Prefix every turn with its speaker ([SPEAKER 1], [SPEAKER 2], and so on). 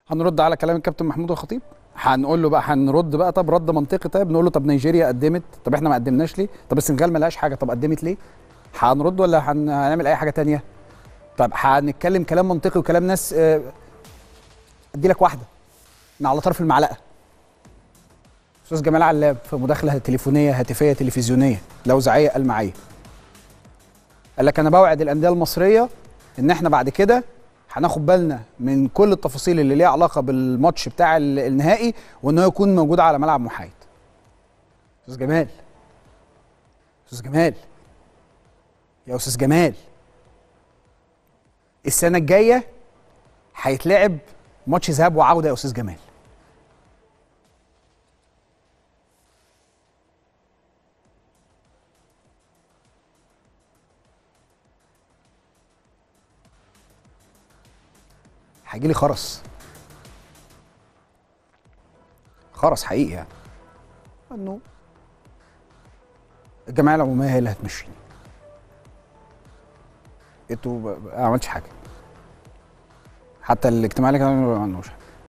[SPEAKER 1] هنرد على كلام الكابتن محمود الخطيب هنقول له بقى هنرد بقى طب رد منطقي طيب نقول له طب نيجيريا قدمت طب احنا ما قدمناش ليه طب السنغال ما لهاش حاجه طب قدمت ليه هنرد ولا هن... هنعمل اي حاجه تانية طب هنتكلم كلام منطقي وكلام ناس آه، ادي لك واحده من على طرف المعلقه استاذ جمال علام في مداخله تليفونيه هاتفيه تلفزيونيه لوزعيه قال معايا قال لك انا بوعد الانديه المصريه ان احنا بعد كده هناخد بالنا من كل التفاصيل اللي ليها علاقه بالماتش بتاع ال- النهائي وان هو يكون موجود على ملعب محايد استاذ جمال استاذ جمال يا استاذ جمال السنه الجايه هيتلعب ماتش ذهاب وعوده يا استاذ جمال هيجي لي خرس خرس حقيقي يعني انه الجمعيه العموميه هي اللي هتمشيني انتوا ب- ب- ما عملتش حاجه حتى الاجتماع اللي كان ما عملوش حاجه